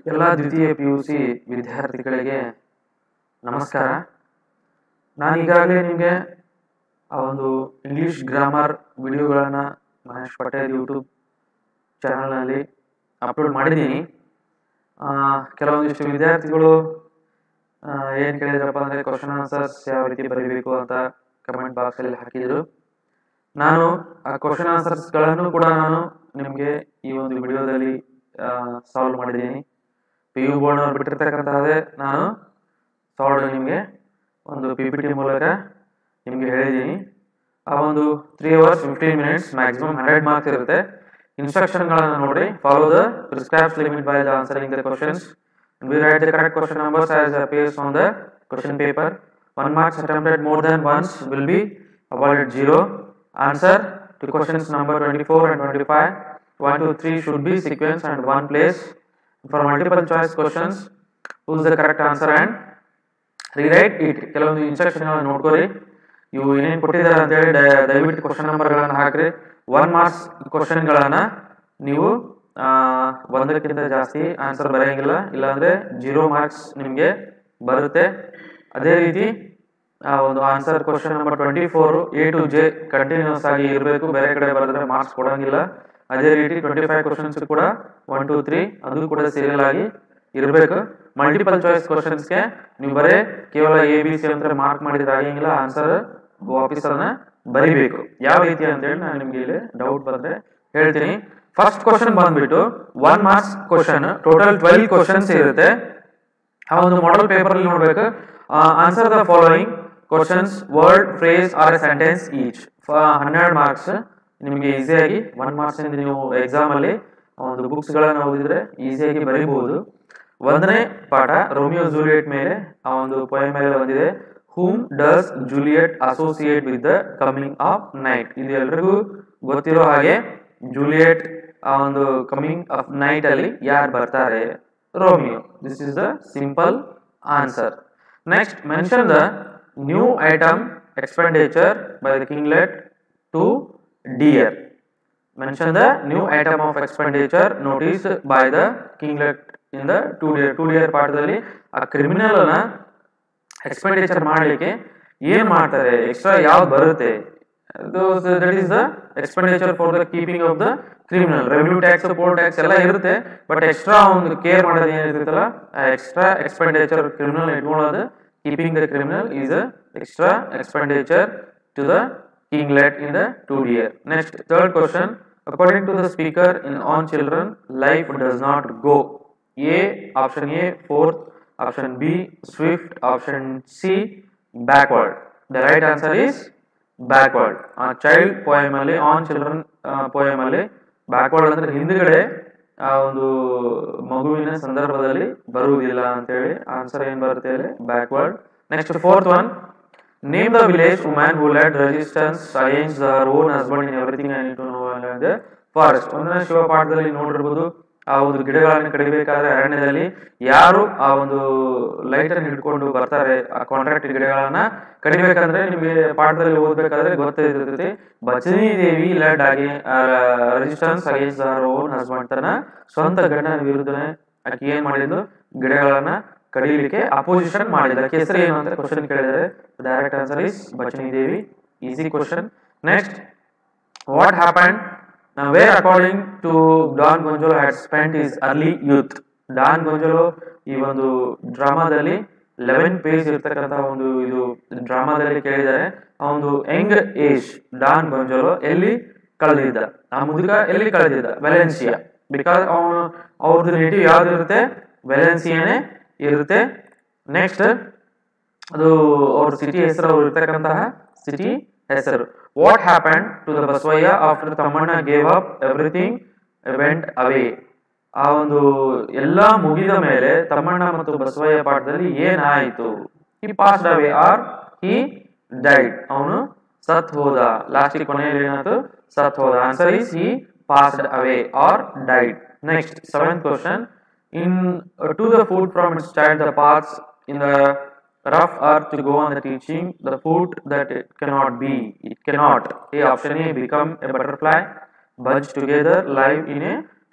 ಎಲ್ಲ ದ್ವಿತೀಯ P U C ವಿದ್ಯಾರ್ಥಿಗಳಿಗೆ ನಮಸ್ಕಾರ ನಾನು ಈಗಾಗಲೇ ನಿಮಗೆ ಆ ಒಂದು ಇಂಗ್ಲಿಷ್ ಗ್ರಾಮರ್ ವಿಡಿಯೋಗಳನ್ನು ಮಹೇಶ್ ಪಟೇಲ್ ಯೂಟ್ಯೂಬ್ ಚಾನಲ್ನಲ್ಲಿ ಅಪ್ಲೋಡ್ ಮಾಡಿದ್ದೀನಿ ಆ, ಕೆಲವೊಂದಿಷ್ಟು ವಿದ್ಯಾರ್ಥಿಗಳು ಏನು ಕೇಳಿದ್ರಪ್ಪ ಅಂದರೆ ಕ್ವಶನ್ ಆನ್ಸರ್ಸ್ ಯಾವ ರೀತಿ ಬರೀಬೇಕು ಅಂತ ಕಮೆಂಟ್ ಬಾಕ್ಸಲ್ಲಿ ಹಾಕಿದರು ನಾನು ಆ ಕ್ವಶನ್ ಆನ್ಸರ್ಸ್ಗಳನ್ನು ಕೂಡ ನಾನು ನಿಮಗೆ ಈ ಒಂದು ವಿಡಿಯೋದಲ್ಲಿ ಸಾಲ್ವ್ ಮಾಡಿದ್ದೀನಿ ಪಿ ಯು ಬೋರ್ಡ್ನವ್ರು ಬಿಟ್ಟಿರ್ತಕ್ಕಂತಹದೇ ನಾನು ಸಾಲ್ವ್ ನಿಮಗೆ ಒಂದು ಪಿ ಪಿ ಟಿ ಮೂಲಕ ನಿಮಗೆ ಹೇಳಿದ್ದೀನಿ ಆ ಒಂದು three hours fifteen minutes maximum hundred marks ಇರುತ್ತೆ ಇನ್ಸ್ಟ್ರಕ್ಷನ್ಗಳನ್ನು ನೋಡಿ follow the prescribes limit by the answering the questions we write the correct question numbers as appears on the question paper one marks attempted more than once will be awarded zero answer to questions number 24 and 25 1 2 3 should be sequence and one place for multiple choice questions choose the correct answer and rewrite it ಕೆಲವೊಂದು ಇನ್ಸ್ಟ್ರಕ್ಷನ್ಗಳನ್ನು ನೋಡ್ಕೊರಿ ಇವು ಏನೇನು ಕೊಟ್ಟಿದ್ದಾರೆ ಅಂತೇಳಿ the- ದಯವಿಟ್ಟು question ನಂಬರ್ಗಳನ್ನು ಹಾಕ್ರಿ one marks ಕ್ವಶನ್ಗಳನ್ನು ನೀವು ಆ, ಒಂದಕ್ಕಿಂತ ಜಾಸ್ತಿ ಆನ್ಸರ್ ಬರೆಯಂಗಿಲ್ಲ ಇಲ್ಲಾಂದ್ರೆ ಜೀರೋ ಮಾರ್ಕ್ಸ್ ನಿಮಗೆ ಬರುತ್ತೆ ಅದೇ ರೀತಿ ಆ ಒಂದು answer question number twenty four A to J continuous ಆಗಿ ಇರಬೇಕು ಬೇರೆ ಕಡೆ ಬರೆದ್ರೆ ಮಾರ್ಕ್ಸ್ ಕೊಡಂಗಿಲ್ಲ ಅದೇ ರೀತಿ ಟ್ವೆಂಟಿ ಫೈವ್ ಕ್ವಶನ್ಸ್ ಕೂಡ ಒನ್ ಟು ತ್ರೀ ಅದು ಕೂಡ ಸೀರಿಯಲ್ ಆಗಿ ಇರಬೇಕು ಮಲ್ಟಿಪಲ್ ಚಾಯ್ಸ್ ಕ್ವಶನ್ಸ್ಗೆ ನೀವು ಬರೇ ಕೇವಲ ಎ ಬಿ ಸಿ ಅಂತ ಮಾರ್ಕ್ ಮಾಡಿದ್ರೆ ಆಗಂಗಿಲ್ಲ ಆನ್ಸರ್ ವಾಪಸ್ ಅದನ್ನ ಬರಿಬೇಕು ಯಾವ ರೀತಿ ಅಂತೇಳಿ ನಾನು ನಿಮ್ಗೆ ಇಲ್ಲಿ ಡೌಟ್ ಬಂದ್ರೆ ಹೇಳ್ತೀನಿ ಫಸ್ಟ್ ಕ್ವಶನ್ ಬಂದ್ಬಿಟ್ಟು one marks question total twelve questions ಇರುತ್ತೆ ಆ ಒಂದು ಮಾಡೆಲ್ ಪೇಪರ್ ಅಲ್ಲಿ ನೋಡ್ಬೇಕು answer the following questions word phrase or a sentence each ಹನ್ನೆರಡು ಮಾರ್ಕ್ಸ್ ನಿಮಗೆ ಈಸಿಯಾಗಿ ಒನ್ ಮಾರ್ಕ್ಸ್ ಇಂದ ನೀವು ಎಕ್ಸಾಮ್ ಅಲ್ಲಿ ಆ ಒಂದು ಬುಕ್ಸ್ ಗಳನ್ನ ಓದಿದ್ರೆ ಈಸಿಯಾಗಿ ಬರೀಬಹುದು ಒಂದನೇ ಪಾಠ ರೋಮಿಯೋ ಜೂಲಿಯಟ್ ಮೇಲೆ ಆ ಒಂದು ಪೊಯಮ್ ಮೇಲೆ ಬಂದಿದೆ whom does Juliet associate with the coming of night ಇದು ಎಲ್ರಿಗೂ ಗೊತ್ತಿರೋ ಹಾಗೆ ಜೂಲಿಯಟ್ ಆ ಒಂದು ಕಮಿಂಗ್ ಆಫ್ ನೈಟ್ ಅಲ್ಲಿ ಯಾರು ಬರ್ತಾರೆ Romeo this is the simple answer next mention the new item expenditure by the kinglet too dear mention the new item of expenditure noticed by the kinglet in the two year two year ಪಾಠದಲ್ಲಿ ಆ criminal ನ expenditure ಮಾಡಲಿಕ್ಕೆ ಏನ್ ಮಾಡ್ತಾರೆ extra ಯಾವ್ದು ಬರುತ್ತೆ that is the expenditure for the keeping of the criminal revenue tax poll tax ಎಲ್ಲ ಇರುತ್ತೆ ಬಟ್ ಎಕ್ಸ್ಟ್ರಾ ಒಂದು ಕೇರ್ ಮಾಡೋದು ಏನಿರುತ್ತಲ್ಲ ಎಕ್ಸ್ಟ್ರಾ ಎಕ್ಸ್ಪೆಂಡಿಚರ್ ಕ್ರಿಮಿನಲ್ ಇಟ್ಕೊಳ್ಳೋದು keeping the criminal is a extra expenditure to the kinglet in the 2D year. Next, third question. According to the speaker in On Children, life does not go. A, option A, fourth, option B, swift, option C, backward. The right answer is backward. ಆ child poem ಅಲ್ಲಿ on children poem ಅಲ್ಲಿ backward ಅಂದ್ರೆ ಹಿಂದ್ಗಡೆ ಆ ಒಂದು ಮಗುವಿನ ಸಂದರ್ಭದಲ್ಲಿ ಬರುವುದಿಲ್ಲ ಅಂತೇಳಿ ಆನ್ಸರ್ ಏನ್ ಬರುತ್ತೆ ಇಲ್ಲಿ backward next fourth one name the village woman who led resistance against their own husband in everything I need to know ಅನ್ನೋದು ಫಾರೆಸ್ಟ್ ಒಂದನೇ ಶಿವ ಪಾಠದಲ್ಲಿ ನೋಡಿರ್ಬೋದು ಆ ಒಂದು ಗಿಡಗಳನ್ನು ಕಡಿಬೇಕಾದ್ರೆ ಅರಣ್ಯದಲ್ಲಿ ಯಾರು ಆ ಒಂದು ಲೈಟ್ ಅನ್ನು ಹಿಡ್ಕೊಂಡು ಬರ್ತಾರೆ ಆ ಕಾಂಟ್ರಾಕ್ಟ್ ಗಿಡಗಳನ್ನ ಕಡಿಬೇಕಂದ್ರೆ ನಿಮಗೆ ಪಾಠದಲ್ಲಿ ಓದ್ಬೇಕಾದ್ರೆ ಗೊತ್ತಿರ್ತೈತಿ ಬಚನಿ ದೇವಿ ಲೆಡ್ ಆಗಿ resistance against their own husband ತನ್ನ ಸ್ವಂತ ಗಂಡನ ವಿರುದ್ಧನೇ ಆಕೆ ಏನ್ ಮಾಡಿದ್ದು ಗಿಡಗಳನ್ನ ಕಡಿಲಿಕ್ಕೆ ಅಪೋಸಿಷನ್ ಮಾಡಿದ ಆಕೆ ಹೆಸರು ಏನು ಅಂತ ಕ್ವಶನ್ ಕೇಳಿದರೆ direct answer is Bachni Devi easy question next what happen where according to Don Gonzalo had spent his early youth Don Gonzalo ಈ ಒಂದು ಡ್ರಾಮಾದಲ್ಲಿ ಲೆವೆನ್ ಪೇಜ್ ಇರ್ತಕ್ಕಂತಹ ಒಂದು ಇದು ಡ್ರಾಮಾದಲ್ಲಿ ಕೇಳಿದ್ದಾರೆ ಆ ಒಂದು ಯಂಗ್ ಏಜ್ ಡಾನ್ ಗೊಂಜೋಲೋ ಎಲ್ಲಿ ಕಳೆದಿದ್ದ ಆ ಮುದುಕ ಎಲ್ಲಿ ಕಳೆದಿದ್ದ ವೆಲೆನ್ಸಿಯಾ ಬಿಕಾಸ್ ಅವನು ಅವ್ರದ್ದು ನೇಟಿವ್ ಯಾವ್ದು ಇರುತ್ತೆ ವೆಲೆನ್ಸಿಯಾನೇ ಇರುತ್ತೆ ನೆಕ್ಸ್ಟ್ ಅದು ಅವ್ರ ಸಿಟಿ ಹೆಸರು ಅವ್ರು ಇರ್ತಕ್ಕಂತಹ ಸಿಟಿ ಹೆಸರು what happen to the Basavayya after Tammanna gave up everything went away ಆ ಒಂದು ಎಲ್ಲಾ ಮುಗಿದ ಮೇಲೆ ತಮ್ಮಣ್ಣ ಮತ್ತು ಬಸವಯ್ಯ ಪಾಠದಲ್ಲಿ ಏನಾಯಿತು he passed away or he died ಅವನು ಸತ್ ಹೋದ ಲಾಸ್ಟ್ ಕೊನೆಯಲ್ಲಿ ಏನಾಯ್ತು ಸತ್ ಹೋದ answer is he passed away or died next seventh question in uh, to the food from its child the paths in the rough earth to go on the teaching the food that it cannot be it cannot a option a become a butterfly bunch together live in a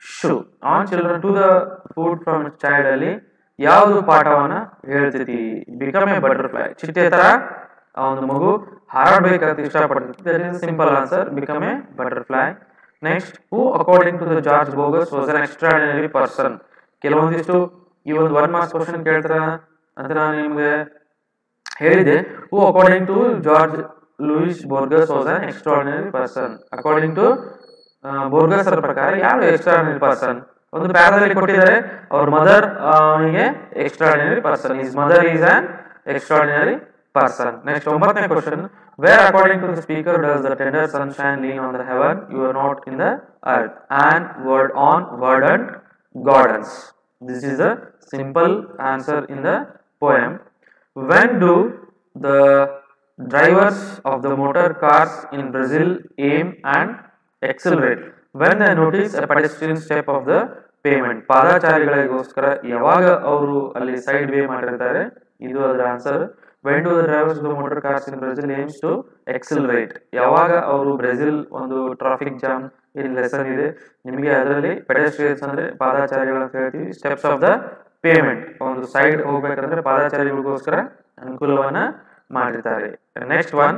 ಶು on children to the food from child ಅಲ್ಲಿ ಯಾವುದು ಪಾಠವನ್ನ ಹೇಳ್ತೈತಿ become a butterfly ಚಿಟ್ಟೆ ತರ ಆ ಒಂದು ಮಗು ಹಾರಾಡ್ಬೇಕಂತ ಇಷ್ಟಪಡ್ತೈತಿ that is simple answer become a butterfly next who according to the George Borges was an extraordinary person ಕೆಲವೊಂದಿಷ್ಟು ಈ ಒಂದು ಒನ್ ಮಾರ್ಕ್ಸ್ ಕ್ವಶನ್ ಕೇಳ್ತಾರ ಅಂತ ನಾನು ನಿಮ್ಗೆ ಹೇಳಿದೆ who according to George Luis Borges was an extraordinary person according to Borges ಅವರ ಪ್ರಕಾರ ಯಾರು ಎಕ್ಸ್ಟ್ರಾರ್ಡಿನರಿ ಪರ್ಸನ್ ಒಂದು ಪ್ಯಾರದಲ್ಲಿ ಕೊಟ್ಟಿದ್ದಾರೆ ಅವ್ರ ಮದರ್ ಅವನಿಗೆ extraordinary person is mother is an extraordinary person next ಒಂಬತ್ತನೇ question where according to the speaker does the tender sunshine lean on the heaven you are not in the earth onward onward and gardens this is the simple answer in the poem. When do the drivers of the motor cars in Brazil aim and accelerate? When they notice a pedestrian step of the payment. ಪಾದಚಾರಿಗಳಿಗೋಸ್ಕರ ಯಾವಾಗ ಅವರು ಅಲ್ಲಿ side way ಮಾಡಿರ್ತಾರೆ ಇದು ಅದರ answer when do the drivers the motor cars in Brazil aims to accelerate ಯಾವಾಗ ಅವರು Brazil ಒಂದು ಟ್ರಾಫಿಕ್ ಜಾಮ್ ಇಲ್ಲಿ ಲೆಸನ್ ಇದೆ ನಿಮಗೆ ಅದರಲ್ಲಿ ಪೆಡೆಸ್ಟ್ರಿಯನ್ಸ್ ಅಂದ್ರೆ ಪಾದಾಚಾರಿಗಳು ಅಂತ ಹೇಳ್ತೀವಿ ಸ್ಟೆಪ್ಸ್ ಆಫ್ ದ ಪೇಮೆಂಟ್ ಒಂದು ಸೈಡ್ ಹೋಗ್ಬೇಕಂದ್ರೆ ಪಾದಾಚಾರಿಗಳಿಗೋಸ್ಕರ ಅನುಕೂಲವನ್ನ ಮಾಡಿರ್ತಾರೆ next one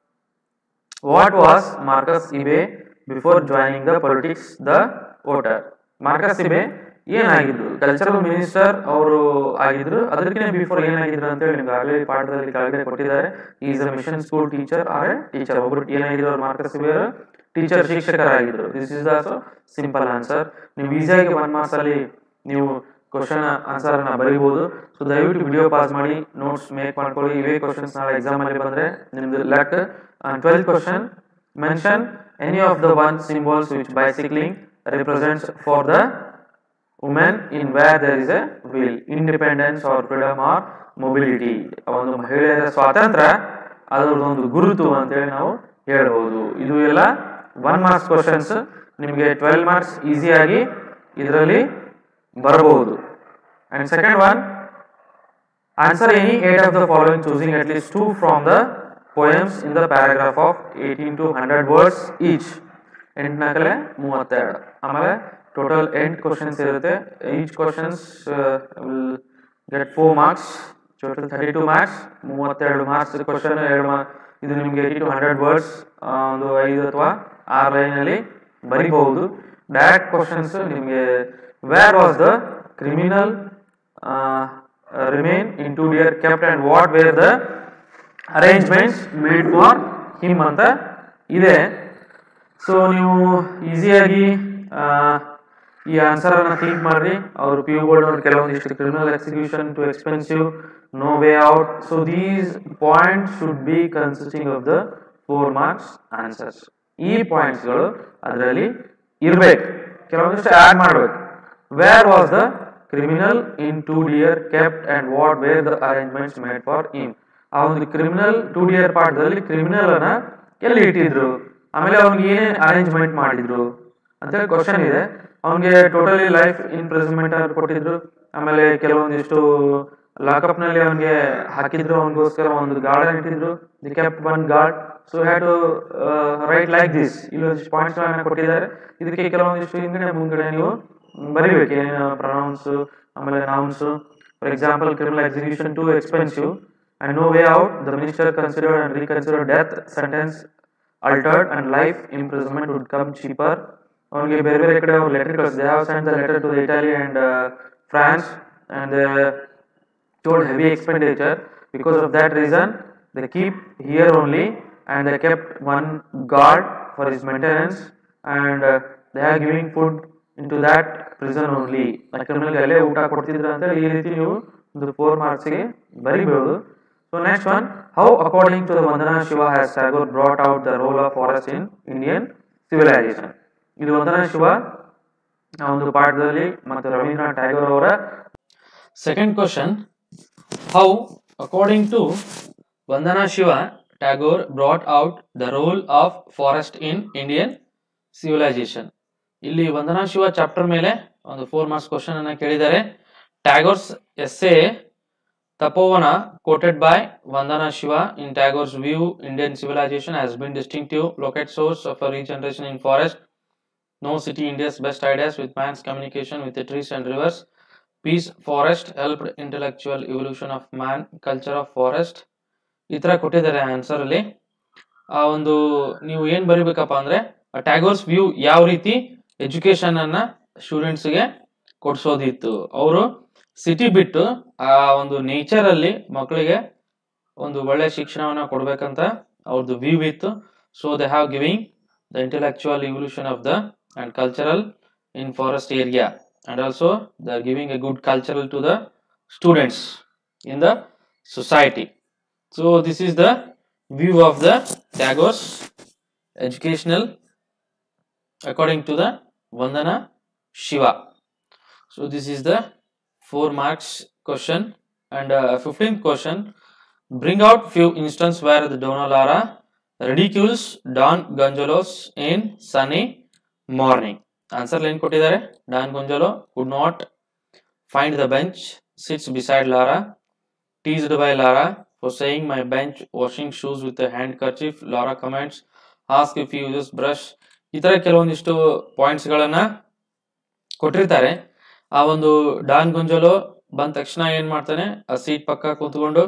what was Marcus Ibe before joining the politics the voter Marcus Ibe ಏನಾಗಿದ್ರು ಕಲ್ಚರಲ್ ಮಿನಿಸ್ಟರ್ ಅವರು ಆಗಿದ್ರು ಅದಕ್ಕಿಂತ ಬಿಫೋರ್ ಏನಾಗಿದ್ರು ಅಂತ ಹೇಳಿ ನಿಮ್ಗೆ ಆಗಲೇ ಪಾಠದಲ್ಲಿ ಕೆಳಗಡೆ ಕೊಟ್ಟಿದ್ದಾರೆ is a mission school teacher or a teacher ಒಬ್ರು ಏನಾಗಿದ್ರು ಅವ್ರು ಮಾರ್ಕಸ್ ಇಬೆ ಟೀಚರ್ ಶಿಕ್ಷಕರಾಗಿದ್ರು this is also simple answer ನೀವು ಈಸಿಯಾಗಿ ಒನ್ ಮಾರ್ಕ್ಸ್ ಅಲ್ಲಿ ನೀವು ಕ್ವಶನ್ ಆನ್ಸರ್ ಅನ್ನ ಬರೀಬಹುದು ಸೊ ದಯವಿಟ್ಟು ವಿಡಿಯೋ ಪಾಸ್ ಮಾಡಿ ನೋಟ್ಸ್ ಮೇಕ್ ಮಾಡ್ಕೊಳ್ಳಿ ಇವೇ ಕ್ವಶನ್ಸ್ ನಾಳೆ ಎಕ್ಸಾಮ್ ಅಲ್ಲಿ ಬಂದ್ರೆ ನಿಮ್ದು luck twelfth question mention any of the one symbols which bicycling represents for the women in where there is a will independence or freedom or mobility ಒಂದು ಮಹಿಳೆಯರ ಸ್ವಾತಂತ್ರ್ಯ ಅದರದೊಂದು ಗುರುತು ಅಂತೇಳಿ ನಾವು ಹೇಳ್ಬೋದು ಇದು ಎಲ್ಲ ಒನ್ ಮಾರ್ಕ್ಸ್ ಕ್ವಶನ್ಸ್ ನಿಮಗೆ ಟ್ವೆಲ್ ಮಾರ್ಕ್ಸ್ ಈಸಿಯಾಗಿ ಇದರಲ್ಲಿ ಬರಬಹುದು and second one answer any eight of the following choosing at least two from the poems in the paragraph of eighteen to hundred words each ಎಂಟನಾಕಲೆ ಮೂವತ್ತೆರಡು ಆಮೇಲೆ ಟೋಟಲ್ ಎಂಟು questions ಇರುತ್ತೆ each questions will get four marks total thirty two marks ಮೂವತ್ತೆರಡು marks question ಎರಡು ಇದು ನಿಮಗೆ eighty to hundred words ಒಂದು ಐದು ಅಥವಾ ಆರು ಲೈನಲ್ಲಿ ಬರಿಬಹುದು ಡೈರೆಕ್ಟ್ ಕ್ವಶನ್ಸ್ ನಿಮಗೆ where was the criminal remain in too dear kept and what were the arrangements made for him ಅಂತ ಇದೆ ಸೊ ನೀವು ಈಸಿಯಾಗಿ ಈ ಆನ್ಸರ್ ಅನ್ನ ಥಿಂಕ್ ಮಾಡ್ರಿ ಅವ್ರು ಪಿ ಯು ಬೋರ್ಡ್ ಅವ್ರು ಕೆಲವೊಂದಿಷ್ಟು criminal execution to expensive no way out so these point should be consisting of the four marks answers ಈ ಪಾಯಿಂಟ್ಸ್ಗಳು ಅದರಲ್ಲಿ ಇರ್ಬೇಕು ಕೆಲವೊಂದಿಷ್ಟು ಆಡ್ ಮಾಡ್ಬೇಕು where was the criminal in too dear kept and what were the arrangements made for him ಆ ಒಂದು criminal too dear ಪಾಠದಲ್ಲಿ criminal ಅನ್ನ ಎಲ್ಲಿ ಇಟ್ಟಿದ್ರು ಆಮೇಲೆ ಅವ್ನಿಗೆ ಏನೇನ್ ಅರೇಂಜ್ಮೆಂಟ್ ಮಾಡಿದ್ರು ಅಂತ ಕ್ವಶನ್ ಇದೆ ಅವನಿಗೆ ಟೋಟಲಿ ಲೈಫ್ ಇನ್ಪ್ರಿಸನ್ಮೆಂಟ್ ಕೊಟ್ಟಿದ್ರು ಆಮೇಲೆ ಕೆಲವೊಂದಿಷ್ಟು ಲಾಕಪ್ ನಲ್ಲಿ ಅವನಿಗೆ ಹಾಕಿದ್ರು ಅವನಿಗೋಸ್ಕರ ಒಂದು ಗಾರ್ಡನ್ ಇಟ್ಟಿದ್ರು the kept one guard so had to write like this ಇಲ್ಲೊಂದಿಷ್ಟು ಪಾಯಿಂಟ್ಸ್ ಗಳನ್ನ ಕೊಟ್ಟಿದ್ದಾರೆ ಇದಕ್ಕೆ ಕೆಲವೊಂದಿಷ್ಟು ಹಿಂಗಡೆ ಮುಂದ್ಗಡೆ ನೀವು ಬರಿಬೇಕು ಏನೇನು ಪ್ರನೌನ್ಸ್ ಆಮೇಲೆ nouns for example criminal execution to expensive and no way out, the minister considered and reconsidered death sentence altered and life imprisonment would come cheaper. ಅವನಿಗೆ ಬೇರೆ ಬೇರೆ ಕಡೆ ಅವ್ರು ಲೆಟರ್ ಕಳಿಸಿದೆ have send the letter to the Italy and France and told heavy expenditure because of that reason they keep here only and they kept one guard for his maintenance and uh, they are giving food into that prison only ಕ್ರಿಮಿನಲ್ಗೆ ಅಲ್ಲೇ ಊಟ ಕೊಡ್ತಿದ್ರು ಅಂತ ಈ ರೀತಿ ನೀವು ಒಂದು four ಮಾರ್ಕ್ಸ್ಗೆ ಬರಿಬಹುದು So next one, how according to the Vandana Shiva has Tagore brought out the role of forest in Indian civilization? ಇದು ವಂದನಾ ಶಿವ ಆ ಒಂದು ಪಾಠದಲ್ಲಿ ಮತ್ತು ರವೀಂದ್ರನಾಥ್ ಟ್ಯಾಗೋರ್ ಅವರ second question how according to Vandana Shiva Tagore brought out the role of forest in Indian civilisation ಇಲ್ಲಿ Vandana Shiva chapter ಮೇಲೆ ಒಂದು four marks question ಅನ್ನ ಕೇಳಿದ್ದಾರೆ Tagore's essay Tapovana, quoted by Vandana Shiva in Tagore's view, Indian civilization has been distinctive locate source of a regeneration in forest. No city India's best ideas with man's communication with the trees and rivers. Peace forest helped intellectual evolution of man. Culture of forest. ಈ ಥರ ಕೊಟ್ಟಿದ್ದಾರೆ answer ಅಲ್ಲಿ ಆ ಒಂದು ನೀವು ಏನ್ ಬರಿಬೇಕಪ್ಪ ಅಂದ್ರೆ ಟ್ಯಾಗೋರ್ಸ್ view ಯಾವ ರೀತಿ ಎಜುಕೇಶನ್ ಅನ್ನ ಸ್ಟೂಡೆಂಟ್ಸ್ಗೆ ಕೊಡ್ಸೋದಿತ್ತು ಅವರು ಸಿಟಿ ಬಿಟ್ಟು ಆ ಒಂದು ನೇಚರ್ ಅಲ್ಲಿ ಮಕ್ಕಳಿಗೆ ಒಂದು ಒಳ್ಳೆ ಶಿಕ್ಷಣವನ್ನ ಕೊಡ್ಬೇಕಂತ ಅವ್ರದ್ದು ವ್ಯೂ ಇತ್ತು so they have giving the intellectual evolution of the and cultural in forest area and also they are giving a good cultural to the students in the society so this is the view of the Tagore's educational according to the Vandana Shiva. So this is the 4 marks question and uh, 15th question. Bring out few instances where the Donna Lara ridicules Don Gonzalo's in sunny morning. Answer line ಕೊಟ್ಟಿದ್ದಾರೆ Don Gonzalo could not find the bench, sits beside Lara, teased by Lara for saying my bench washing shoes with a handkerchief. Lara comments, ask if he uses brush. ಈ ತರ ಕೆಲವೊಂದಿಷ್ಟು points ಗಳನ್ನ ಕೊಟ್ಟಿರ್ತಾರೆ ಆ ಒಂದು Don ಗುಂಜಲು ಬಂದ ತಕ್ಷಣ ಏನ್ ಮಾಡ್ತಾನೆ ಆ ಸೀಟ್ ಪಕ್ಕ ಕೂತ್ಕೊಂಡು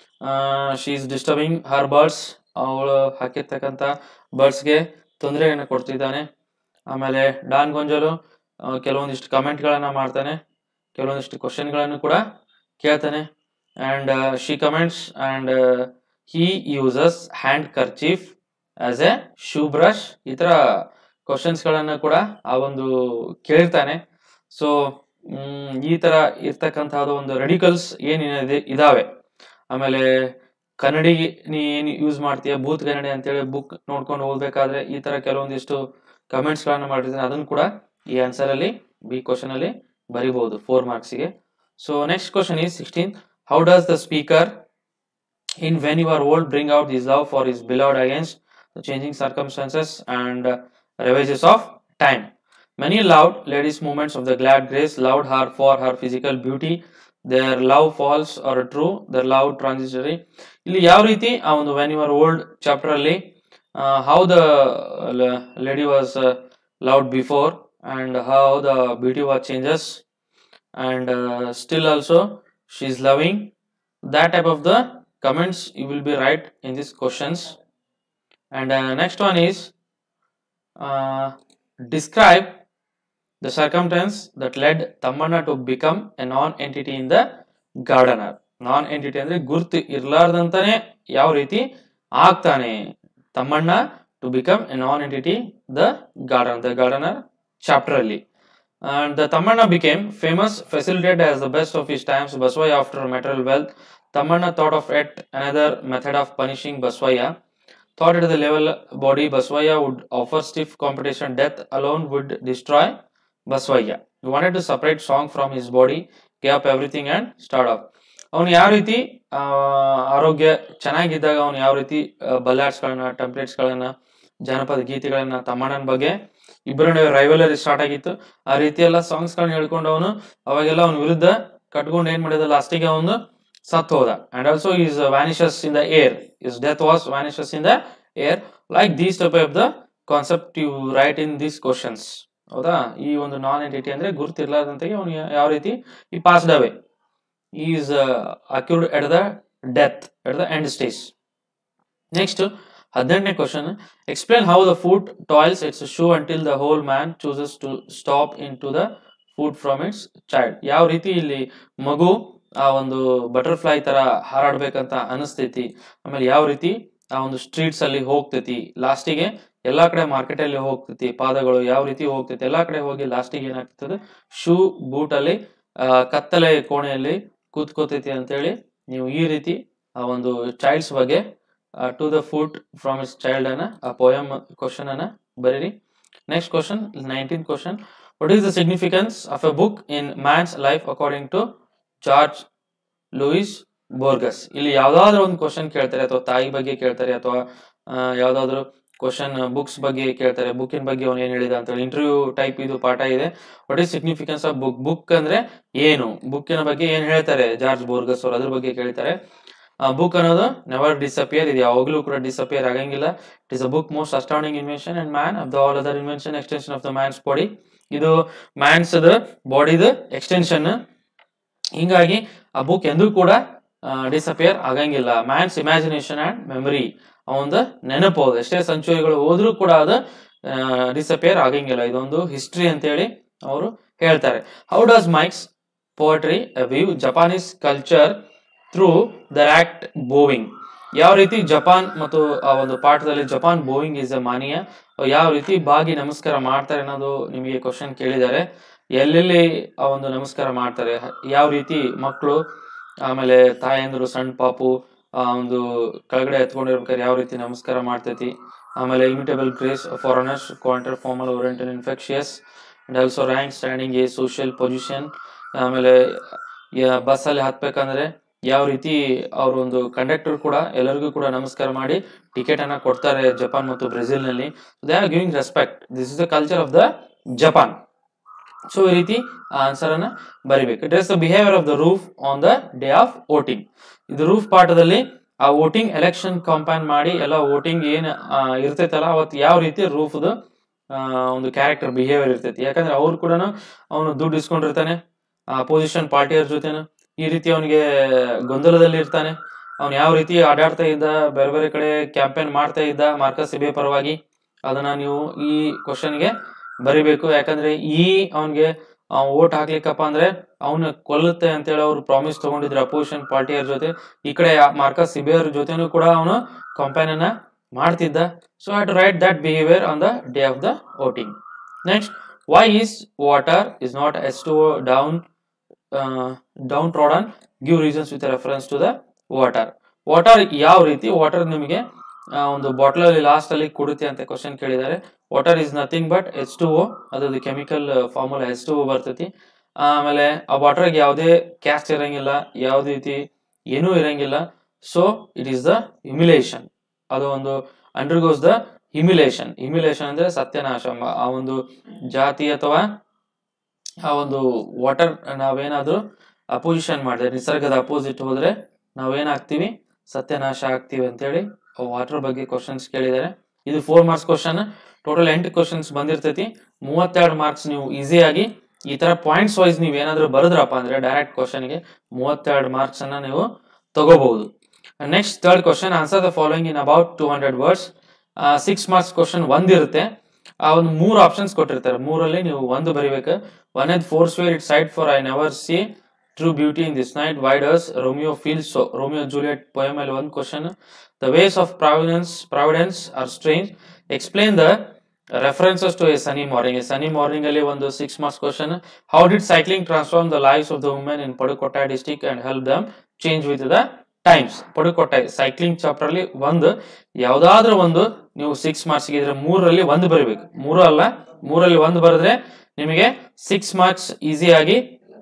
she is disturbing her birds ಅವಳು ಹಾಕಿರ್ತಕ್ಕಂಥ ಬರ್ಡ್ಸ್ಗೆ ತೊಂದರೆಯನ್ನು ಕೊಡ್ತಿದ್ದಾನೆ ಆಮೇಲೆ ಡಾನ್ ಗೊಂಜಲು ಆ, ಕೆಲವೊಂದಿಷ್ಟು ಕಮೆಂಟ್ಗಳನ್ನ ಮಾಡ್ತಾನೆ ಕೆಲವೊಂದಿಷ್ಟು ಕ್ವಶನ್ಗಳನ್ನು ಕೂಡ ಕೇಳ್ತಾನೆ and she comments and he uses handkerchief as a shoe brush ಈ ತರ ಕ್ವಶನ್ಸ್ ಗಳನ್ನ ಕೂಡ ಆ ಒಂದು ಕೇಳಿರ್ತಾನೆ ಸೊ ಈ ತರ ಇರ್ತಕ್ಕಂತಹದ್ದು ಒಂದು ರೆಡಿಕಲ್ಸ್ ಏನಿದೆ ಇದಾವೆ ಆಮೇಲೆ ಕನ್ನಡಿ ನೀ ಏನ್ ಯೂಸ್ ಮಾಡ್ತೀಯ ಭೂತ್ ಕನ್ನಡಿ ಅಂತೇಳಿ ಬುಕ್ ನೋಡ್ಕೊಂಡು ಓದ್ಬೇಕಾದ್ರೆ ಈ ತರ ಕೆಲವೊಂದಿಷ್ಟು ಕಮೆಂಟ್ಸ್ ಗಳನ್ನ ಮಾಡಿರ್ತಾನೆ ಅದನ್ನು ಕೂಡ ಈ ಆನ್ಸರ್ ಅಲ್ಲಿ ಬಿ ಕ್ವಶನ್ ಅಲ್ಲಿ ಬರಿಬಹುದು ಫೋರ್ ಮಾರ್ಕ್ಸ್ಗೆ so next question is sixteen how does the speaker in when you are old bring out his love for his beloved against the changing circumstances and uh, ravages of time many loved ladies movements of the glad grace loved her for her physical beauty their love false or true their love transitory ಇಲ್ಲಿ ಯಾವ ರೀತಿ ಆ ಒಂದು when you are old chapter ಅಲ್ಲಿ how the lady was loved before and how the beauty was changes and still also she is loving that type of the comments you will be right in these questions and uh, next one is uh, describe the circumstance that led Tamanna to become a non-entity in the gardener non-entity ಅಂದ್ರೆ ಗುರ್ತು ಇರ್ಲಾರ್ದಂತಾನೆ ಯಾವ ರೀತಿ ಆಗ್ತಾನೆ Thammanna to become a non entity the garden the gardener chapter ಅಲ್ಲಿ and the Tamanna became famous, facilitated as the best of his times. Baswaya, after material wealth, Tamanna thought of yet another method of punishing Baswaya. Thought at the level body, Baswaya would offer stiff competition. Death alone would destroy Baswaya. He wanted to separate song from his body, gave up everything and start off. ಅವನು ಯಾವ ರೀತಿ ಆ, ಆರೋಗ್ಯ ಚೆನ್ನಾಗಿದ್ದಾಗ ಅವನು ಯಾವ ರೀತಿ ಬಲ್ಲಾಡ್ಸ್ಗಳನ್ನ ಟೆಂಪ್ಲೇಟ್ಸ್ಗಳನ್ನ ಜಾನಪದ ಗೀತೆಗಳನ್ನ ತಮ್ಮಣ್ಣನ ಬಗ್ಗೆ ಇಬ್ಬರ ನಡುವೆ ರೈವಲರಿ ಸ್ಟಾರ್ಟ್ ಆಗಿತ್ತು ಆ ರೀತಿ ಎಲ್ಲ ಸಾಂಗ್ಸ್ ಗಳನ್ನ ಹೇಳ್ಕೊಂಡು ಅವನು ಅವಾಗೆಲ್ಲ ಅವನ ವಿರುದ್ಧ ಕಟ್ಕೊಂಡು ಏನ್ ಮಾಡಿದ ಲಾಸ್ಟಿಗೆ ಅವನು ಸತ್ ಹೋದ and also is vanishes in the air is death was vanishes in the air like these type of the concept you write in these questions ಹೌದಾ ಈ ಒಂದು ನಾನ್ ಎಂಟಿಟಿ ಅಂದ್ರೆ ಗುರುತಿರ್ಲಾರ್ದಂತೆಗೆ ಅವನು ಯಾವ ರೀತಿ ಈ passed away is occurred at the death at the end stage next ಹದಿನೆಂಟನೇ question explain how the food toils its shoe until the whole man chooses to stop into the food from its child ಯಾವ ರೀತಿ ಇಲ್ಲಿ ಮಗು ಆ ಒಂದು butterfly ತರ ಹಾರಾಡ್ಬೇಕಂತ ಅನಿಸ್ತೈತಿ ಆಮೇಲೆ ಯಾವ ರೀತಿ ಆ ಒಂದು ಸ್ಟ್ರೀಟ್ಸ್ ಅಲ್ಲಿ ಹೋಗ್ತೈತಿ ಲಾಸ್ಟಿಗೆ ಎಲ್ಲಾ ಕಡೆ ಮಾರ್ಕೆಟ್ ಅಲ್ಲಿ ಹೋಗ್ತೈತಿ ಪಾದಗಳು ಯಾವ ರೀತಿ ಹೋಗ್ತೈತಿ ಎಲ್ಲಾ ಕಡೆ ಹೋಗಿ ಲಾಸ್ಟಿಗೆ ಏನಾಗ್ತದೆ ಶೂ ಬೂಟ್ ಅಲ್ಲಿ ಆ, ಕತ್ತಲೆ ಕೋಣೆಯಲ್ಲಿ ಕೂತ್ಕೋತೈತಿ ಅಂತೇಳಿ ನೀವು ಈ ರೀತಿ ಆ ಒಂದು ಚೈಲ್ಡ್ಸ್ ಬಗ್ಗೆ to the food from is child ಅನ್ನ ಆ ಪೋಯಮ್ ಕ್ವಶನ್ ಅನ್ನ ಬರೀರಿ next question nineteen question what is the significance of a book in man's life according to George Luis Borges ಇಲ್ಲಿ ಯಾವ್ದಾದ್ರು ಒಂದು ಕ್ವಶನ್ ಕೇಳ್ತಾರೆ ಅಥವಾ ತಾಯಿ ಬಗ್ಗೆ ಕೇಳ್ತಾರೆ ಅಥವಾ ಆ, ಯಾವ್ದಾದ್ರು ಕ್ವಶನ್ ಬುಕ್ಸ್ ಬಗ್ಗೆ ಕೇಳ್ತಾರೆ ಬುಕ್ಕಿನ ಬಗ್ಗೆ ಅವ್ನು ಏನ್ ಹೇಳಿದ ಅಂತ ಇಂಟರ್ವ್ಯೂ ಟೈಪ್ ಇದು ಪಾಠ ಇದೆ what is significance of book book ಅಂದ್ರೆ ಏನು ಬುಕ್ಕಿನ ಬಗ್ಗೆ ಏನ್ ಹೇಳ್ತಾರೆ ಜಾರ್ಜ್ ಬೋರ್ಗಸ್ ಅವರು ಅದ್ರ ಬಗ್ಗೆ ಕೇಳ್ತಾರೆ ಬುಕ್ ಅನ್ನೋದು ನೆವರ್ ಡಿಸಪಿಯರ್ ಇದು ಯಾವಾಗಲೂ ಕೂಡ ಡಿಸಪಿಯರ್ ಆಗಂಗಿಲ್ಲ it is a book most astounding invention and man of the all other invention extension of the man's body ಇದು ಮ್ಯಾನ್ಸ್ ಬಾಡಿದ ಎಕ್ಸ್ಟೆನ್ಷನ್ ಹಿಂಗಾಗಿ ಆ ಬುಕ್ ಎಂದೂ ಕೂಡ ಡಿಸಪಿಯರ್ ಆಗಂಗಿಲ್ಲ ಮ್ಯಾನ್ಸ್ ಇಮ್ಯಾಜಿನೇಷನ್ ಅಂಡ್ ಮೆಮರಿ ಅವೊಂದು ನೆನಪು ಅದು ಎಷ್ಟೇ ಸೆಂಚುರಿಗಳು ಹೋದ್ರೂ ಕೂಡ ಅದು ಡಿಸಪಿಯರ್ ಆಗಂಗಿಲ್ಲ ಇದೊಂದು ಹಿಸ್ಟ್ರಿ ಅಂತೇಳಿ ಅವರು ಹೇಳ್ತಾರೆ how does Mike's poetry view Japanese culture through the act bowing ಯಾವ ರೀತಿ ಜಪಾನ್ ಮತ್ತು ಆ ಒಂದು ಪಾಠದಲ್ಲಿ Japan bowing is a mania ಯಾವ ರೀತಿ ಬಾಗಿ ನಮಸ್ಕಾರ ಮಾಡ್ತಾರೆ ಅನ್ನೋದು ನಿಮಗೆ ಕ್ವಶನ್ ಕೇಳಿದ್ದಾರೆ ಎಲ್ಲೆಲ್ಲಿ ಆ ಒಂದು ನಮಸ್ಕಾರ ಮಾಡ್ತಾರೆ ಹ- ಯಾವ ರೀತಿ ಮಕ್ಕಳು ಆಮೇಲೆ ತಾಯಂದ್ರು ಸಣ್ಣ ಪಾಪು ಆ ಒಂದು ಕೆಳಗಡೆ ಎತ್ಕೊಂಡಿರ್ಬೇಕಾದ್ರೆ ಯಾವ ರೀತಿ ನಮಸ್ಕಾರ ಮಾಡ್ತೈತಿ ಆಮೇಲೆ imitable grace foreigners counter formal oriental infectious and also rank standing a social position ಆಮೇಲೆ ಬಸ್ಸಲ್ಲಿ ಹತ್ಬೇಕಂದ್ರೆ ಯಾವ ರೀತಿ ಅವ್ರ ಒಂದು ಕಂಡಕ್ಟರ್ ಕೂಡ ಎಲ್ಲರಿಗೂ ಕೂಡ ನಮಸ್ಕಾರ ಮಾಡಿ ಟಿಕೆಟ್ ಅನ್ನ ಕೊಡ್ತಾರೆ ಜಪಾನ್ ಮತ್ತು ಬ್ರೆಜಿಲ್ ನಲ್ಲಿ they are giving respect this is the culture of the Japan so ಈ ರೀತಿ ಆನ್ಸರ್ ಅನ್ನ ಬರಿಬೇಕು it is the behaviour of the roof on the day of voting ಇದು ರೂಫ್ ಪಾಠದಲ್ಲಿ ಆ ವೋಟಿಂಗ್ ಎಲೆಕ್ಷನ್ ಕಂಪೈನ್ ಮಾಡಿ ಎಲ್ಲ ವೋಟಿಂಗ್ ಏನ್ ಆ, ಇರ್ತೈತಲ್ಲ ಅವತ್ತು ಯಾವ ರೀತಿ ರೂಫ್ದ ಒಂದು ಕ್ಯಾರೆಕ್ಟರ್ ಬಿಹೇವಿಯರ್ ಇರ್ತೈತಿ ಯಾಕಂದ್ರೆ ಅವ್ರು ಕೂಡ ಅವನು ದುಡ್ಡು ಇಸ್ಕೊಂಡಿರ್ತಾನೆ ಅಪೋಸಿಷನ್ ಪಾರ್ಟಿಯವ್ರ ಜೊತೆನು ಈ ರೀತಿ ಅವನಿಗೆ ಗೊಂದಲದಲ್ಲಿ ಇರ್ತಾನೆ ಅವ್ನು ಯಾವ ರೀತಿ ಆಡಾಡ್ತಾ ಇದ್ದ ಬೇರೆ ಬೇರೆ ಕಡೆ ಕ್ಯಾಂಪೇನ್ ಮಾಡ್ತಾ ಇದ್ದ ಮಾರ್ಕಸ್ ಸಿಬೆ ಪರವಾಗಿ ಅದನ್ನ ನೀವು ಈ ಕ್ವಶನ್ಗೆ ಬರಿಬೇಕು ಯಾಕಂದ್ರೆ ಈ ಅವನ್ಗೆ ಓಟ್ ಹಾಕ್ಲಿಕ್ಕಪ್ಪ ಅಂದ್ರೆ ಅವನ ಕೊಲ್ಲುತ್ತೆ ಅಂತೇಳಿ ಅವ್ರು ಪ್ರಾಮಿಸ್ ತಗೊಂಡಿದ್ರು ಅಪೋಸಿಷನ್ ಪಾರ್ಟಿಯವ್ರ ಜೊತೆ ಈ ಕಡೆ ಮಾರ್ಕಸ್ ಸಿಬಿಯರ್ ಜೊತೆನೂ ಕೂಡ ಅವನು ಕಂಪೇನ್ ಅನ್ನ ಮಾಡ್ತಿದ್ದ so have to write that behaviour on the day of the voting next why is water is not as to down downtrodden give reasons with reference to the water water ಯಾವ ರೀತಿ water ನಿಮಗೆ ಆ, ಒಂದು bottle ಅಲ್ಲಿ last ಅಲ್ಲಿ ಕೊಡುತ್ತೆ ಅಂತ question ಕೇಳಿದ್ದಾರೆ water is nothing but H two O ಅದ್ರದ್ದು chemical formula H two O ಬರ್ತೈತಿ ಆಮೇಲೆ ಆ ವಾಟರ್ಗೆ ಯಾವುದೇ ಕ್ಯಾಸ್ಟ್ ಇರಂಗಿಲ್ಲ ಯಾವುದೇ ರೀತಿ ಏನೂ ಇರಂಗಿಲ್ಲ so it is the humiliation ಅದು ಒಂದು ಅಂಡರ್ಗೋಸ್ ದ ಹಿಮಿಲೇಷನ್ ಹಿಮಿಲೇಷನ್ ಅಂದ್ರೆ ಸತ್ಯನಾಶ ಮ- ಆ ಒಂದು ಜಾತಿ ಅಥವಾ ಆ ಒಂದು ವಾಟರ್ ನಾವೇನಾದ್ರೂ ಅಪೋಸಿಷನ್ ಮಾಡಿದ್ರೆ ನಿಸರ್ಗದ ಅಪೋಸಿಟ್ ಹೋದ್ರೆ ನಾವೇನಾಗ್ತೀವಿ ಸತ್ಯನಾಶ ಆಗ್ತೀವಿ ಅಂತೇಳಿ ವಾಟರ್ ಬಗ್ಗೆ ಕ್ವಶನ್ಸ್ ಕೇಳಿದ್ದಾರೆ ಇದು ಫೋರ್ ಮಾರ್ಕ್ಸ್ ಕ್ವಶನ್ ಟೋಟಲ್ ಎಂಟು ಕ್ವಶನ್ಸ್ ಬಂದಿರ್ತೈತಿ ಮೂವತ್ತೆರಡು ಮಾರ್ಕ್ಸ್ ನೀವು ಈಸಿಯಾಗಿ ಈ ತರ ಪಾಯಿಂಟ್ಸ್ ವೈಸ್ ನೀವು ಏನಾದ್ರೂ ಬರೆದ್ರಪ್ಪ ಅಂದ್ರೆ ಡೈರೆಕ್ಟ್ ಕ್ವಶನ್ಗೆ ಮೂವತ್ತೆರಡು ಮಾರ್ಕ್ಸ್ ಅನ್ನ ನೀವು ತಗೋಬಹುದು next third question answer the following in about two hundred words six marks question ಒಂದಿರುತ್ತೆ ಆ ಒಂದು ಮೂರು ಆಪ್ಷನ್ಸ್ ಕೊಟ್ಟಿರ್ತಾರೆ ಮೂರಲ್ಲಿ ನೀವು ಒಂದು ಬರಿಬೇಕು one forces where it side for I never see true beauty in this night why does Romeo feel so Romeo Juliet poem ಅಲ್ಲಿ ಒಂದು question the ways of providence providence are strange explain the references to a sunny morning a sunny morning ಅಲ್ಲಿ ಒಂದು six marks question how did cycling transform the lives of the women in Pudukkottai district and help them change with the times Pudukkottai cycling chapter ಅಲ್ಲಿ ಒಂದು ಯಾವ್ದಾದ್ರೂ ಒಂದು ನೀವು six marks ಇದ್ರೆ ಮೂರರಲ್ಲಿ ಒಂದು ಬರಬೇಕು ಮೂರು ಅಲ್ಲ ಮೂರಲ್ಲಿ ಒಂದು ಬರೆದ್ರೆ ನಿಮಗೆ ಸಿಕ್ಸ್ ಮಾರ್ಕ್ಸ್ ಈಸಿಯಾಗಿ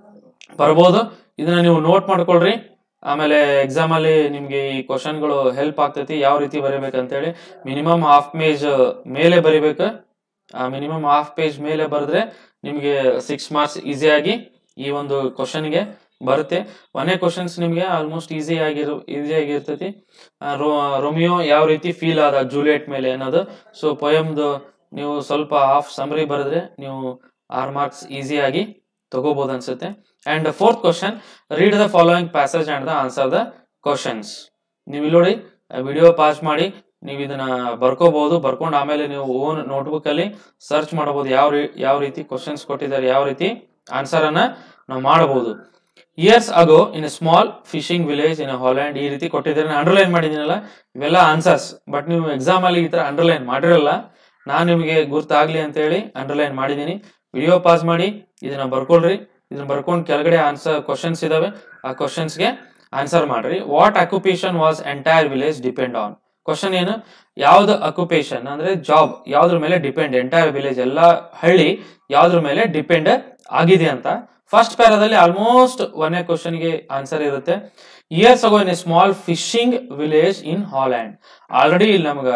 ಬರ್ಬೋದು ಇದನ್ನ ನೀವು ನೋಟ್ ಮಾಡ್ಕೊಳ್ರಿ ಆಮೇಲೆ ಎಕ್ಸಾಮ್ ಅಲ್ಲಿ ನಿಮ್ಗೆ ಈ ಕ್ವಶನ್ಗಳು ಹೆಲ್ಪ್ ಆಗ್ತೈತಿ ಯಾವ ರೀತಿ ಬರೀಬೇಕಂತೇಳಿ ಮಿನಿಮಮ್ ಹಾಫ್ ಪೇಜ್ ಮೇಲೆ ಬರಿಬೇಕು ಮಿನಿಮಮ್ ಹಾಫ್ ಪೇಜ್ ಮೇಲೆ ಬರೆದ್ರೆ ನಿಮಗೆ ಸಿಕ್ಸ್ ಮಾರ್ಕ್ಸ್ ಈಸಿಯಾಗಿ ಈ ಒಂದು ಕ್ವಶನ್ಗೆ ಬರುತ್ತೆ ಒಂದೇ ಕ್ವಶನ್ಸ್ ನಿಮಗೆ ಆಲ್ಮೋಸ್ಟ್ ಈಸಿ ಆಗಿರೋ ಈಸಿ ಆಗಿರ್ತೈತಿ ಆ, ರೋ- ರೋಮಿಯೋ ಯಾವ ರೀತಿ ಫೀಲ್ ಆದ ಜೂಲಿಯಟ್ ಮೇಲೆ ಅನ್ನೋದು ಸೊ ಪೊಯಮ್ದು ನೀವು ಸ್ವಲ್ಪ ಹಾಫ್ ಸಮರಿ ಬರೆದ್ರೆ ನೀವು ಆರ್ ಮಾರ್ಕ್ಸ್ ಈಸಿಯಾಗಿ ತಗೋಬಹುದು ಅನ್ಸುತ್ತೆ and fourth question read the following passage and the answer the questions ನೀವು ಇಲ್ಲಿ ನೋಡಿ ವಿಡಿಯೋ ಪಾಸ್ ಮಾಡಿ ನೀವು ಇದನ್ನ ಬರ್ಕೋಬಹುದು ಬರ್ಕೊಂಡು ಆಮೇಲೆ ನೀವು ಓನ್ ನೋಟ್ಬುಕ್ ಅಲ್ಲಿ ಸರ್ಚ್ ಮಾಡಬಹುದು ಯಾವ ರೀ- ಯಾವ ರೀತಿ ಕ್ವಶನ್ಸ್ ಕೊಟ್ಟಿದ್ದಾರೆ ಯಾವ ರೀತಿ ಆನ್ಸರ್ ಅನ್ನ ನಾವು ಮಾಡಬಹುದು years ago in a small fishing village in Holland ಈ ರೀತಿ ಕೊಟ್ಟಿದ್ದಾರೆ ಅಂಡರ್ಲೈನ್ ಮಾಡಿದ್ದೀನಲ್ಲ ಇವೆಲ್ಲ ಆನ್ಸರ್ಸ್ ಬಟ್ ನೀವು ಎಕ್ಸಾಮ್ ಅಲ್ಲಿ ಈ ತರ ಅಂಡರ್ಲೈನ್ ಮಾಡಿರಲ್ಲ ನಾನು ನಿಮಗೆ ಗುರ್ತಾಗ್ಲಿ ಅಂತ ಹೇಳಿ ಅಂಡರ್ಲೈನ್ ಮಾಡಿದ್ದೀನಿ ವಿಡಿಯೋ ಪಾಸ್ ಮಾಡಿ ಇದನ್ನ ಬರ್ಕೊಳ್ರಿ ಇದನ್ನ ಬರ್ಕೊಂಡು ಕೆಳಗಡೆ ಆನ್ಸರ್ ಕ್ವಶನ್ಸ್ ಇದಾವೆ ಆ ಕ್ವಶನ್ಸ್ಗೆ ಆನ್ಸರ್ ಮಾಡ್ರಿ what occupation was entire village depend on question ಏನು ಯಾವ್ದು ಅಕ್ಯುಪೇಷನ್ ಅಂದ್ರೆ ಜಾಬ್ ಯಾವ್ದ್ರ ಮೇಲೆ ಡಿಪೆಂಡ್ ಎಂಟೈರ್ ವಿಲೇಜ್ ಎಲ್ಲ ಹಳ್ಳಿ ಯಾವ್ದ್ರ ಮೇಲೆ ಡಿಪೆಂಡ್ ಆಗಿದೆ ಅಂತ ಫಸ್ಟ್ ಪ್ಯಾರಾದಲ್ಲಿ ಆಲ್ಮೋಸ್ಟ್ ಒಂದೇ ಕ್ವಶನ್ಗೆ ಆನ್ಸರ್ ಇರುತ್ತೆ years ago in a small fishing village in Holland already ಇಲ್ಲಿ ನಮ್ಗ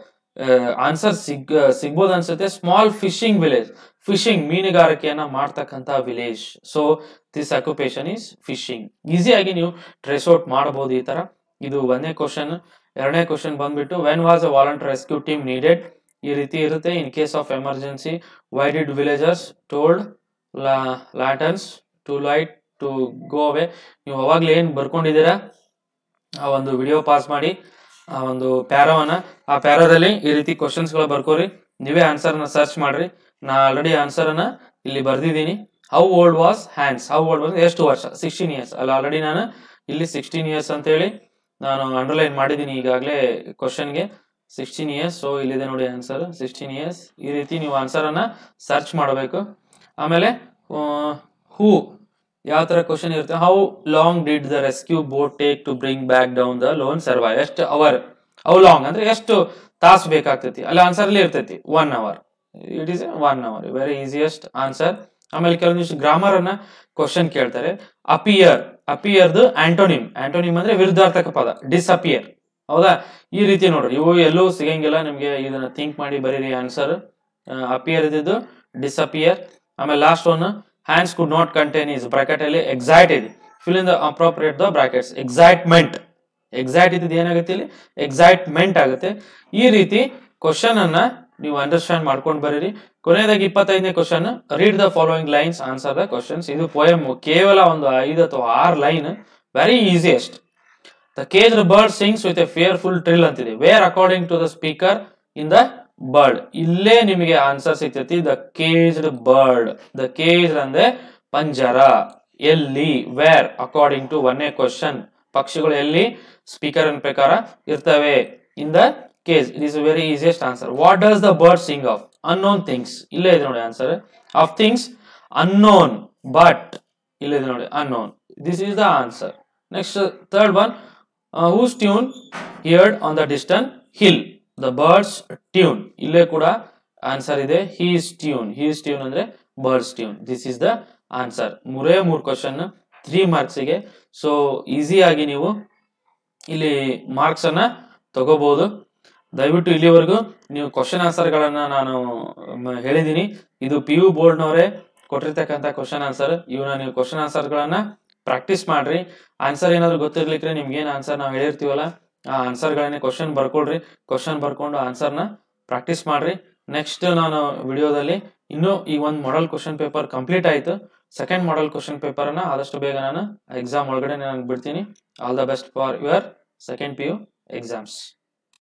ಆನ್ಸರ್ ಸಿಗ್ ಸಿಗ್ಬೋದು ಅನ್ಸುತ್ತೆ ಸ್ಮಾಲ್ ಫಿಶಿಂಗ್ ವಿಲೇಜ್ ಫಿಶಿಂಗ್ ಮೀನುಗಾರಿಕೆಯನ್ನ ಮಾಡ್ತಕ್ಕಂತ village so this occupation is fishing ಈಸಿಯಾಗಿ ನೀವು ಟ್ರೇಸ್ ಔಟ್ ಮಾಡಬಹುದು ಈ ತರ ಇದು ಒಂದನೇ ಕ್ವಶನ್ ಎರಡನೇ ಕ್ವಶನ್ ಬಂದ್ಬಿಟ್ಟು when was a volunteer rescue team needed ಈ ರೀತಿ ಇರುತ್ತೆ in case of emergency why did villagers told lanterns to light to go away ನೀವು ಅವಾಗಲೇ ಏನು ಬರ್ಕೊಂಡಿದ್ದೀರಾ ಆ ಒಂದು ವಿಡಿಯೋ ಪಾಸ್ ಮಾಡಿ ಆ ಒಂದು ಪ್ಯಾರವನ್ನ ಆ ಪ್ಯಾರಾದಲ್ಲಿ ಈ ರೀತಿ ಕ್ವಶನ್ಸ್ಗಳು ಬರ್ಕೋರಿ ನೀವೇ ಆನ್ಸರ್ನ ಸರ್ಚ್ ಮಾಡ್ರಿ ನಾ ಆಲ್ರೆಡಿ ಆನ್ಸರನ್ನ ಇಲ್ಲಿ ಬರ್ದಿದ್ದೀನಿ how old was Hans how old was ಎಷ್ಟು ವರ್ಷ ಸಿಕ್ಸ್ಟೀನ್ ಇಯರ್ಸ್ ಅಲ್ಲ ಆಲ್ರೆಡಿ ನಾನು ಇಲ್ಲಿ ಸಿಕ್ಸ್ಟೀನ್ ಇಯರ್ಸ್ ಅಂತೇಳಿ ನಾನು ಅಂಡರ್ಲೈನ್ ಮಾಡಿದ್ದೀನಿ ಈಗಾಗಲೇ ಕ್ವಶನ್ಗೆ ಸಿಕ್ಸ್ಟೀನ್ ಇಯರ್ಸ್ ಸೊ ಇಲ್ಲಿದೆ ನೋಡಿ ಆನ್ಸರ್ ಸಿಕ್ಸ್ಟೀನ್ ಇಯರ್ಸ್ ಈ ರೀತಿ ನೀವು ಆನ್ಸರನ್ನ ಸರ್ಚ್ ಮಾಡಬೇಕು ಆಮೇಲೆ ಹೂ ಯಾವ ತರ ಕ್ವಶನ್ ಇರುತ್ತೆ how long did the rescue boat take to bring back down the lone survive ಎಷ್ಟು ಅವರ್ ಹೌ ಲಾಂಗ್ ಅಂದ್ರೆ ಎಷ್ಟು ತಾಸು ಬೇಕಾಗ್ತೈತಿ ಅಲ್ಲಿ ಆನ್ಸರ್ ಅಲ್ಲಿ ಇರ್ತೈತಿ one hour it is one hour very easiest answer ಆಮೇಲೆ ಕೆಲವೊಂದಿಷ್ಟು ಗ್ರಾಮರ್ ಅನ್ನ ಕ್ವಶನ್ ಕೇಳ್ತಾರೆ ಅಪಿಯರ್ ಅಪಿಯರ್ದು ಆಂಟೋನಿಮ್ ಆಂಟೋನಿಮ್ ಅಂದ್ರೆ ವಿರುದ್ಧಾರ್ಥಕ ಪದ ಡಿಸ್ಅಪಿಯರ್ ಹೌದಾ ಈ ರೀತಿ ನೋಡ್ರಿ ಇವು ಎಲ್ಲೂ ಸಿಗಂಗಿಲ್ಲ ನಿಮ್ಗೆ ಇದನ್ನ ಥಿಂಕ್ ಮಾಡಿ ಬರೀರಿ ಆನ್ಸರ್ ಅಪಿಯರ್ ಇದ್ದಿದ್ದು ಡಿಸ್ಅಪಿಯರ್ ಆಮೇಲೆ last one Hans could not contain is bracket ಅಲ್ಲಿ ಎಕ್ಸೈಟ್ ಇದೆ fill in the appropriate the brackets excitement excite ಇದ್ದಿದ್ದು ಏನಾಗುತ್ತೆ ಇಲ್ಲಿ ಎಕ್ಸೈಟ್ಮೆಂಟ್ ಆಗುತ್ತೆ ಈ ರೀತಿ ಕ್ವಶನ್ ಅನ್ನ ನೀವು ಅಂಡರ್ಸ್ಟ್ಯಾಂಡ್ ಮಾಡ್ಕೊಂಡು ಬರೀರಿ ಕೊನೆಯದಾಗಿ ಇಪ್ಪತ್ತೈದನೇ question read the following lines answer the questions ಇದು ಪೋಯಮ್ ಕೇವಲ ಒಂದು ಐದು ಅಥವಾ ಆರು line very easiest the caged bird sings with a fearful trill ಅಂತಿದೆ where according to the speaker in the bird ಇಲ್ಲೇ ನಿಮಗೆ ಆನ್ಸರ್ ಸಿಗ್ತೈತಿ the caged bird the cage ಅಂದ್ರೆ ಪಂಜರ ಎಲ್ಲಿ ವೇರ್ ಅಕಾರ್ಡಿಂಗ್ ಟು ಒನ್ನೇ ಕ್ವಶನ್ ಪಕ್ಷಿಗಳು ಎಲ್ಲಿ ಸ್ಪೀಕರ್ ಪ್ರಕಾರ ಇರ್ತವೆ in the case it is very easiest answer what does the bird sing of unknown things ಇಲ್ಲೇ ಇದೆ ನೋಡಿ answer of things unknown but ಇಲ್ಲೇ ಇದೆ ನೋಡಿ unknown this is the answer next third one whose tune heard on the distant hill the bird's tune ಇಲ್ಲೇ ಕೂಡ answer ಇದೆ his tune his tune ಅಂದ್ರೆ bird's tune this is the answer ಮೂರೇ ಮೂರು question three ಮಾರ್ಕ್ಸಿಗೆ so ಈಸಿಯಾಗಿ ನೀವು ಇಲ್ಲಿ marks ಅನ್ನ ತಗೋಬಹುದು ದಯವಿಟ್ಟು ಇಲ್ಲಿವರೆಗೂ ನೀವು ಕ್ವಶನ್ ಆನ್ಸರ್ಗಳನ್ನ ನಾನು ಮ- ಹೇಳಿದ್ದೀನಿ ಇದು ಪಿ ಯು ಬೋರ್ಡ್ನವರೇ ಕೊಟ್ಟಿರ್ತಕ್ಕಂಥ ಕ್ವಶನ್ ಆನ್ಸರ್ ಇವನ್ನ ನೀವು ಕ್ವಶನ್ ಆನ್ಸರ್ಗಳನ್ನ ಪ್ರಾಕ್ಟೀಸ್ ಮಾಡ್ರಿ ಆನ್ಸರ್ ಏನಾದ್ರು ಗೊತ್ತಿರ್ಲಿಕ್ಕೆ ನಿಮ್ಗೆ ಏನು ಆನ್ಸರ್ ನಾವು ಹೇಳಿರ್ತೀವಲ್ಲ ಆ ಆನ್ಸರ್ಗಳನ್ನೇ ಕ್ವಶನ್ ಬರ್ಕೊಳ್ರಿ ಕ್ವಶನ್ ಬರ್ಕೊಂಡು ಆನ್ಸರ್ನ ಪ್ರಾಕ್ಟೀಸ್ ಮಾಡ್ರಿ ನೆಕ್ಸ್ಟ್ ನಾನು ವಿಡಿಯೋದಲ್ಲಿ ಇನ್ನೂ ಈ ಒಂದು ಮಾಡಲ್ ಕ್ವಶನ್ ಪೇಪರ್ ಕಂಪ್ಲೀಟ್ ಆಯ್ತು ಸೆಕೆಂಡ್ ಮಾಡಲ್ ಕ್ವಶನ್ ಪೇಪರ್ ಅನ್ನ ಆದಷ್ಟು ಬೇಗ ನಾನು ಎಕ್ಸಾಮ್ ಒಳಗಡೆ ನಾನು ಬಿಡ್ತೀನಿ all the best for your second P U exams